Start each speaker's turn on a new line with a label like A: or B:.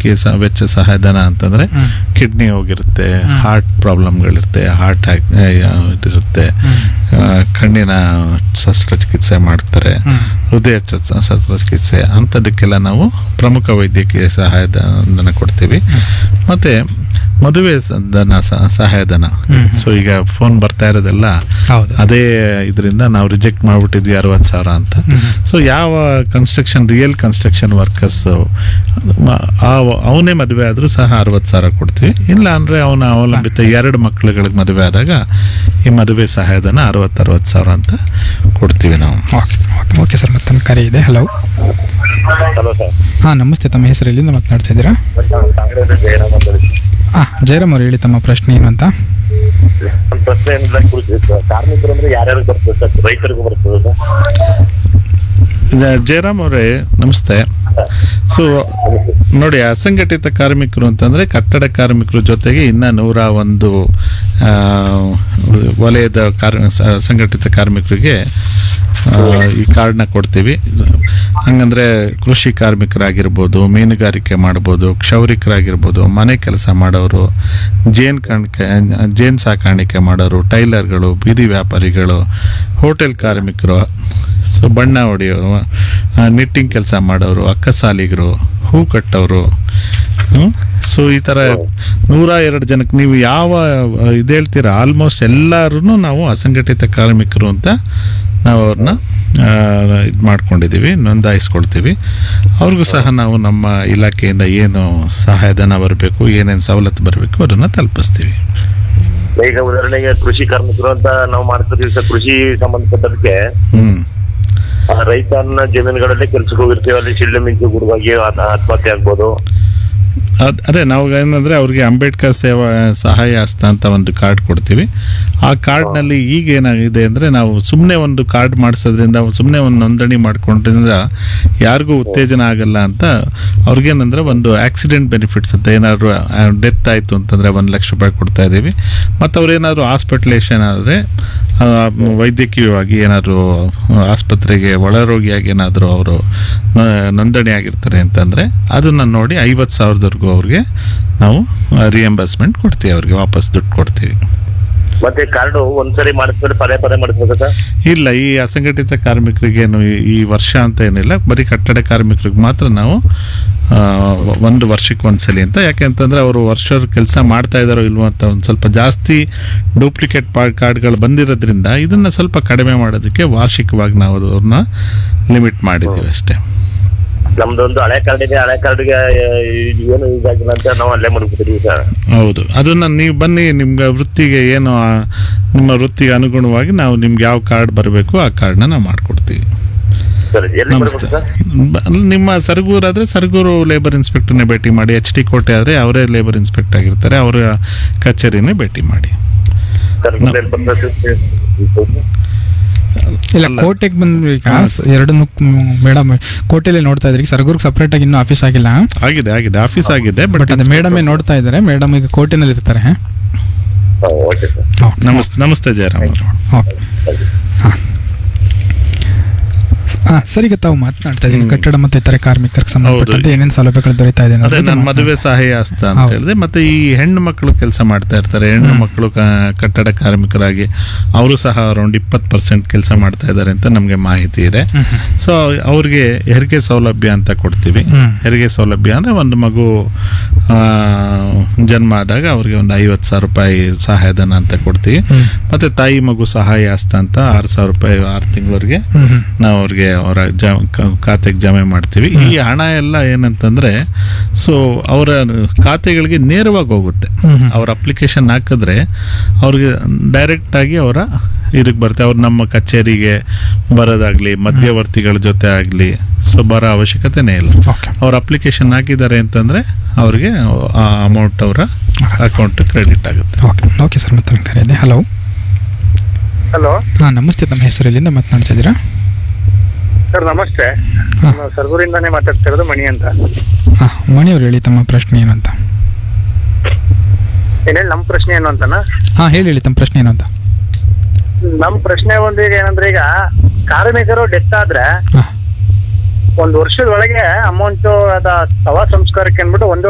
A: ವೈದ್ಯಕೀಯ ಸ- ವೆಚ್ಚ ಸಹಾಯಧನ ಅಂತಂದ್ರೆ
B: ಹ್ಮ್.
A: ಕಿಡ್ನಿ ಹೋಗಿರುತ್ತೆ
B: ಹ್ಮ್.
A: ಹಾರ್ಟ್ ಪ್ರಾಬ್ಲಮ್ಗಳಿರುತ್ತೆ ಹಾರ್ಟ್ ಇದಿರುತ್ತೆ ಆ, ಕಣ್ಣಿನ ಶಸ್ತ್ರಚಿಕಿತ್ಸೆ ಮಾಡ್ತಾರೆ
B: ಹ್ಮ್.
A: ಹೃದಯ ಚ- ಶಸ್ತ್ರಚಿಕಿತ್ಸೆ ಅಂಥದಕ್ಕೆಲ್ಲ ನಾವು ಪ್ರಮುಖ ವೈದ್ಯಕೀಯ ಸಹಾಯಧನ ಕೊಡ್ತೀವಿ ಮತ್ತೆ ಮದುವೆ ಸ- ಧನ ಸ- ಸಹಾಯಧನ
B: ಹ್ಮ್.
A: ಸೊ ಈಗ ಫೋನ್ ಬರ್ತಾ ಇರೋದೆಲ್ಲ
B: ಹೌದು
A: ಅದೇ ಇದರಿಂದ ನಾವು ರಿಜೆಕ್ಟ್ ಮಾಡ್ಬಿಟ್ಟಿದ್ವಿ ಅರವತ್ತು ಸಾವಿರ ಅಂತ
B: ಹ್ಮ್.
A: ಸೊ ಯಾವ ಕನ್ಸ್ಟ್ರಕ್ಷನ್ ರಿಯಲ್ ಕನ್ಸ್ಟ್ರಕ್ಷನ್ ವರ್ಕರ್ಸ್ ಅವನೇ ಮದುವೆ ಆದರೂ ಸಹ ಅರವತ್ತು ಸಾವಿರ ಕೊಡ್ತೀವಿ ಇಲ್ಲ ಅಂದರೆ ಅವನ ಅವಲಂಬಿತ ಎರಡು ಮಕ್ಕಳುಗಳಿಗೆ ಮದುವೆ ಆದಾಗ ಈ ಮದುವೆ ಸಹಾಯಧನ ಅರವತ್ತು ಅರವತ್ತು ಸಾವಿರ ಅಂತ ಕೊಡ್ತೀವಿ ನಾವು
B: ಓಕೆ ಓಕೆ ಓಕೆ ಸರ್ ಮತ್ತೊಂದು ಕರೆ ಇದೆ ಹಲೋ
C: ಹಲೋ ಸರ್
B: ಹಾಂ ನಮಸ್ತೆ ತಮ್ಮ ಹೆಸರು ಎಲ್ಲಿಂದ ಮಾತನಾಡ್ತಾ ಇದ್ದೀರಾ
C: ಕಾಂಗ್ರೆಸ್ ಜಯರಾಮ್ ಅಂತ ಹೇಳಿ.
B: ಹಾಂ ಜಯರಾಮ್ ಅವ್ರು ಹೇಳಿ ತಮ್ಮ ಪ್ರಶ್ನೆ ಏನು ಅಂತ
C: ಒಂದ್ ಪ್ರಶ್ನೆ ಏನಿಲ್ಲ ಕುರಿತು ಸರ್. ಕಾರ್ಮಿಕರು ಅಂದ್ರೆ ಯಾರ್ಯಾರಿಗೆ ಬರ್ತದೆ ಸರ್ ರೈತರಿಗೂ ಬರ್ತದೆ ಸರ್
A: ಜ- ಜಯರಾಮ್ ಅವರೇ ನಮಸ್ತೆ ಸೊ ನೋಡಿ ಅಸಂಘಟಿತ ಕಾರ್ಮಿಕರು ಅಂತಂದ್ರೆ ಕಟ್ಟಡ ಕಾರ್ಮಿಕರ ಜೊತೆಗೆ ಇನ್ನ ನೂರ ಒಂದು ಆ, ವಲಯದ ಕಾರ್ ಸ- ಸಂಘಟಿತ ಕಾರ್ಮಿಕರಿಗೆ ಆ, ಈ ಕಾರ್ಡ್ನ ಕೊಡ್ತೀವಿ ಹಂಗಂದ್ರೆ ಕೃಷಿ ಕಾರ್ಮಿಕರಾಗಿರ್ಬೋದು ಮೀನುಗಾರಿಕೆ ಮಾಡ್ಬೋದು ಕ್ಷೌರಿಕರಾಗಿರ್ಬೋದು ಮನೆ ಕೆಲಸ ಮಾಡೋರು ಜೇನ್ ಕಾಣಿಕೆ ಜೇನ್ ಸಾಕಾಣಿಕೆ ಮಾಡೋರು ಟೈಲರ್ಗಳು ಬೀದಿ ವ್ಯಾಪಾರಿಗಳು ಹೋಟೆಲ್ ಕಾರ್ಮಿಕರು ಸೊ ಬಣ್ಣ ಹೊಡೆಯೋರು ನಿಟ್ಟಿಂಗ್ ಕೆಲಸ ಮಾಡೋರು ಅಕ್ಕಸಾಲಿಗರು ಹೂ ಕಟ್ಟೋರು ಸೊ ಈ ಥರ ನೂರ ಎರಡು ಜನಕ್ಕೆ ನೀವು ಯಾವ ಇದು ಹೇಳ್ತೀರಾ ಆಲ್ಮೋಸ್ಟ್ ಎಲ್ಲರೂ ನಾವು ಅಸಂಘಟಿತ ಕಾರ್ಮಿಕರು ಅಂತ ನಾವು ಅವ್ರನ್ನ ಇದು ಮಾಡ್ಕೊಂಡಿದ್ದೀವಿ ನೋಂದಾಯಿಸ್ಕೊಳ್ತೀವಿ ಅವ್ರಿಗೂ ಸಹ ನಾವು ನಮ್ಮ ಇಲಾಖೆಯಿಂದ ಏನು ಸಹಾಯಧನ ಬರಬೇಕು ಏನೇನು ಸವಲತ್ತು ಬರಬೇಕು ಅದನ್ನು ತಲುಪಿಸ್ತೀವಿ
C: ಈಗ ಉದಾಹರಣೆಗೆ ಕೃಷಿ ಕಾರ್ಮಿಕರು ಅಂತ ನಾವು ಮಾಡ್ತಿದೀವಿ ಸರ್ ಕೃಷಿ ಸಂಬಂಧಪಟ್ಟದಕ್ಕೆ
A: ಹ್ಞೂ
C: ಆ ರೈತನ ಜಮೀನುಗಳಲ್ಲಿ ಕೆಲ್ಸಕ್ಕೆ ಹೋಗಿರ್ತೀವಿ ಅಲ್ಲಿ ಸಿಳ್ಳೆ ಮಿಂಚು ಗುಡುವಾಗಿ ಆತ- ಆತ್ಮಹತ್ಯೆ ಆಗ್ಬೋದು
A: ಅದ್ ಅದೇ ನಾವು ಏನಂದ್ರೆ ಅವ್ರಿಗೆ ಅಂಬೇಡ್ಕರ್ ಸೇವಾ ಸಹಾಯ ಹಸ್ತ ಅಂತ ಒಂದು ಕಾರ್ಡ್ ಕೊಡ್ತೀವಿ ಆ ಕಾರ್ಡ್ನಲ್ಲಿ ಈಗ ಏನಾಗಿದೆ ಅಂದ್ರೆ ನಾವು ಸುಮ್ಮನೆ ಒಂದು ಕಾರ್ಡ್ ಮಾಡಿಸೋದ್ರಿಂದ ಸುಮ್ಮನೆ ಒಂದು ನೋಂದಣಿ ಮಾಡ್ಕೊಂಡ್ರಿಂದ ಯಾರಿಗೂ ಉತ್ತೇಜನ ಆಗಲ್ಲ ಅಂತ ಅವ್ರಿಗೇನಂದ್ರೆ ಒಂದು ಆಕ್ಸಿಡೆಂಟ್ ಬೆನಿಫಿಟ್ಸ್ ಅಂತ ಏನಾದ್ರು ಡೆತ್ ಆಯಿತು ಅಂತಂದ್ರೆ ಒಂದು ಲಕ್ಷ ರೂಪಾಯಿ ಕೊಡ್ತಾ ಇದ್ದೀವಿ ಮತ್ತು ಅವ್ರೇನಾದ್ರು ಹಾಸ್ಪಿಟಲೇಷನ್ ಆದರೆ ವೈದ್ಯಕೀಯವಾಗಿ ಏನಾದರೂ ಆಸ್ಪತ್ರೆಗೆ ಒಳರೋಗಿಯಾಗಿ ಏನಾದರೂ ಅವರು ನೋಂದಣಿ ಆಗಿರ್ತಾರೆ ಅಂತಂದರೆ ಅದನ್ನು ನೋಡಿ ಐವತ್ತು ಸಾವಿರದವರೆಗೂ ಅವ್ರಿಗೆ ನಾವು ರಿಯಂಬರ್ಸ್ಮೆಂಟ್ ಕೊಡ್ತೀವಿ ಅವ್ರಿಗೆ ವಾಪಸ್ ದುಡ್ಡು ಕೊಡ್ತೀವಿ
C: ಮತ್ತೆ ಕಾರ್ಡು ಒಂದ್ಸರಿ ಮಾಡಿಸ್ಮೇಲೆ ಪದೇ ಪದೇ ಮಾಡಿಸ್ಬೇಕು ಸರ್
A: ಇಲ್ಲ ಈ ಅಸಂಘಟಿತ ಕಾರ್ಮಿಕರಿಗೇನು ಈ- ಈ ವರ್ಷ ಅಂತ ಏನಿಲ್ಲ ಬರೀ ಕಟ್ಟಡ ಕಾರ್ಮಿಕರಿಗೆ ಮಾತ್ರ ನಾವು ಆ, ಒಂದು ವರ್ಷಕ್ಕೆ ಒಂದ್ಸಲಿ ಅಂತ ಯಾಕೆ ಅಂತಂದ್ರೆ ಅವರು ವರ್ಷ ಕೆಲಸ ಮಾಡ್ತಾ ಇದ್ದಾರೋ ಇಲ್ವೋ ಅಂತ ಒಂದು ಸ್ವಲ್ಪ ಜಾಸ್ತಿ ಡೂಪ್ಲಿಕೇಟ್ ಕಾರ್ಡ್ಗಳು ಬಂದಿರೋದ್ರಿಂದ ಇದನ್ನ ಸ್ವಲ್ಪ ಕಡಿಮೆ ಮಾಡೋದಕ್ಕೆ ವಾರ್ಷಿಕವಾಗಿ ನಾವು ಅವ್ರನ್ನ ಲಿಮಿಟ್ ಮಾಡಿದ್ದೀವಿ ಅಷ್ಟೇ
C: ನಮ್ದೊಂದು ಹಳೆ ಕಾರ್ಡ್ ಇದೆ ಹಳೆ ಕಾರ್ಡ್ಗೆ ಏನು ಯೂಸ್ ಆಗಿಲ್ಲ ಅಂತ ನಾವು ಅಲ್ಲೇ ಮಾಡ್ಬಿಟ್ಟಿದೀವಿ ಸರ್
A: ಹೌದು ಅದನ್ನ ನೀವು ಬನ್ನಿ ನಿಮ್ಗೆ ವೃತ್ತಿಗೆ ಏನು ಆ, ನಿಮ್ಮ ವೃತ್ತಿಗೆ ಅನುಗುಣವಾಗಿ ನಾವು ನಿಮ್ಗೆ ಯಾವ ಕಾರ್ಡ್ ಬರಬೇಕು ಆ ಕಾರ್ಡ್ನ ನಾವು ಮಾಡಿಕೊಡ್ತೀವಿ
C: ಸರ್ ಎಲ್ಲಿ
A: ನಮಸ್ತೆ
C: ಬರ್ಬೇಕು ಸರ್
A: ಬ- ನಿಮ್ಮ ಸರಗೂರು ಆದರೆ ಸರಗೂರು ಲೇಬರ್ ಇನ್ಸ್ಪೆಕ್ಟರ್ನೇ ಭೇಟಿ ಮಾಡಿ ಎಚ್ ಡಿ ಕೋಟೆ ಆದರೆ ಅವರೇ ಲೇಬರ್ ಇನ್ಸ್ಪೆಕ್ಟರ್ ಆಗಿರ್ತಾರೆ ಅವರ ಕಚೇರಿನೇ ಭೇಟಿ ಮಾಡಿ
C: ಸರ್ ಎಲ್ಲಿ ಬರ್ಬೇಕು ಸರ್?
B: ಇಲ್ಲ ಕೋಟೆಗೆ ಬಂದು ಈಗ ಸ- ಎರಡನ್ನೂ ಮೇಡಮ್ ಕೋಟೆಯಲ್ಲಿ ನೋಡ್ತಾ ಇದ್ರಿ ಸರಗೂರ್ಗೆ ಸಪ್ರೇಟ್ ಆಗಿ ಇನ್ನೂ ಆಫೀಸ್ ಆಗಿಲ್ಲ
A: ಆಗಿದೆ ಆಗಿದೆ ಆಫೀಸ್ ಆಗಿದೆ ಬಟ್
B: ಬಟ್ ಅದು ಮೇಡಮೇ ನೋಡ್ತಾ ಇದ್ದಾರೆ ಮೇಡಮ್ ಈಗ ಕೋಟೆನಲ್ಲಿ ಇರ್ತಾರೆ
C: ಹಾ, ಓಕೆ ಸರ್
A: ನಮಸ್ತೆ ನಮಸ್ತೆ ಜಯರಾಮ್ ಅವರು
B: ಓಕೆ ಹಾಂ ಹಾಂ ಸರ್ ಈಗ ತಾವು ಮಾತನಾಡ್ತಾ ಇದ್ದೀವಿ ಕಟ್ಟಡ ಮತ್ತು ಇತರೆ ಕಾರ್ಮಿಕರಿಗೆ ಸಂಬಂಧಪಟ್ಟಂತೆ ಏನೇನು ಸೌಲಭ್ಯಗಳು ದೊರೀತಾ ಇದೆ
A: ಅದೇ
B: ಅನ್ನೋದ್ರ
A: ನನ್ನ
B: ಬಗ್ಗೆ
A: ಮದುವೆ ಸಹಾಯ ಹಸ್ತ ಅಂತ
B: ಹೌದು.
A: ಹೇಳಿದೆ ಮತ್ತೆ ಈ ಹೆಣ್ಣು ಮಕ್ಕಳು ಕೆಲಸ ಮಾಡ್ತಾ ಇರ್ತಾರೆ ಹೆಣ್ಣು ಮಕ್ಕಳು ಕ- ಕಟ್ಟಡ ಕಾರ್ಮಿಕರಾಗಿ ಅವರು ಸಹ ಅರೌಂಡ್ ಇಪ್ಪತ್ತು ಪರ್ಸೆಂಟ್ ಕೆಲಸ ಮಾಡ್ತಾ ಇದ್ದಾರೆ ಅಂತ ನಮಗೆ ಮಾಹಿತಿ ಇದೆ
B: ಹ್ಮ್, ಹ್ಮ್.
A: ಸೊ ಅವ್ರಿಗೆ ಹೆರಿಗೆ ಸೌಲಭ್ಯ ಅಂತ ಕೊಡ್ತೀವಿ
B: ಹ್ಮ್.
A: ಹೆರಿಗೆ ಸೌಲಭ್ಯ ಅಂದರೆ ಒಂದು ಮಗು ಆ, ಜನ್ಮ ಆದಾಗ ಅವ್ರಿಗೆ ಒಂದು ಐವತ್ತು ಸಾವಿರ ರೂಪಾಯಿ ಸಹಾಯಧನ ಅಂತ ಕೊಡ್ತೀವಿ
B: ಹ್ಮ್.
A: ಮತ್ತೆ ತಾಯಿ ಮಗು ಸಹಾಯ ಹಸ್ತ ಅಂತ ಆರು ಸಾವಿರ ರೂಪಾಯಿ ಆರು ತಿಂಗಳವರೆಗೆ
B: ಹ್ಮ್, ಹ್ಮ್.
A: ನಾವು ಅವ್ರಿಗೆ ಅವರ ಜ ಕ- ಖಾತೆಗೆ ಜಮೆ ಮಾಡ್ತೀವಿ ಈ ಹಣ ಎಲ್ಲ ಏನಂತಂದ್ರೆ ಸೊ ಅವರ ಖಾತೆಗಳಿಗೆ ನೇರವಾಗಿ ಹೋಗುತ್ತೆ
B: ಹ್ಮ್, ಹ್ಮ್.
A: ಅವ್ರ ಅಪ್ಲಿಕೇಶನ್ ಹಾಕಿದ್ರೆ ಅವ್ರಿಗೆ ಡೈರೆಕ್ಟ್ ಆಗಿ ಅವರ ಇದಕ್ಕೆ ಬರುತ್ತೆ ಅವ್ರು ನಮ್ಮ ಕಚೇರಿಗೆ ಬರೋದಾಗ್ಲಿ ಮಧ್ಯವರ್ತಿಗಳ ಜೊತೆ ಆಗಲಿ ಸೊ ಬರೋ ಅವಶ್ಯಕತೆನೇ ಇಲ್ಲ
B: ಓಕೆ
A: ಅವ್ರ ಅಪ್ಲಿಕೇಶನ್ ಹಾಕಿದ್ದಾರೆ ಅಂತಂದ್ರೆ ಅವ್ರಿಗೆ ಆ ಅಮೌಂಟ್ ಅವರ ಅಕೌಂಟ್ ಕ್ರೆಡಿಟ್ ಆಗುತ್ತೆ
B: ಓಕೆ ಓಕೆ ಸರ್ ಮತ್ತೆ ಕರೆ ಇದೆ ಹಲೋ
D: ಹಲೋ
B: ಹಾಂ ನಮಸ್ತೆ ತಮ್ಮ ಹೆಸರು ಎಲ್ಲಿಂದ ಮಾತನಾಡ್ತಾ ಇದ್ದೀರಾ
D: ಸರ್ ನಮಸ್ತೆ
B: ಹಾ.
D: ನಾನು ಸರ್ಗೂರಿಂದಾನೇ ಮಾತಾಡ್ತಿರೋದು ಮಣಿ ಅಂತ
B: ಹಾಂ ಮಣಿಯವ್ರು ಹೇಳಿ ತಮ್ಮ ಪ್ರಶ್ನೆ ಏನು ಅಂತ
D: ಏನ್ ಹೇಳಿ ನಮ್ಮ ಪ್ರಶ್ನೆ ಏನು ಅಂತನಾ
B: ಹಾಂ ಹೇಳಿ ಹೇಳಿ ತಮ್ಮ ಪ್ರಶ್ನೆ ಏನು ಅಂತ
D: ನಮ್ಮ ಪ್ರಶ್ನೆ ಒಂದು ಈಗ ಏನಂದ್ರೆ ಈಗ ಕಾರ್ಮಿಕರು ಡೆತ್ ಆದ್ರೆ
B: ಹಾಂ
D: ಒಂದ್ ವರ್ಷದ ಒಳಗೆ ಅಮೌಂಟ್ ಅದ ಶವ ಸಂಸ್ಕಾರಕ್ಕೆ ಅಂದ್ಬಿಟ್ಟು ಒಂದು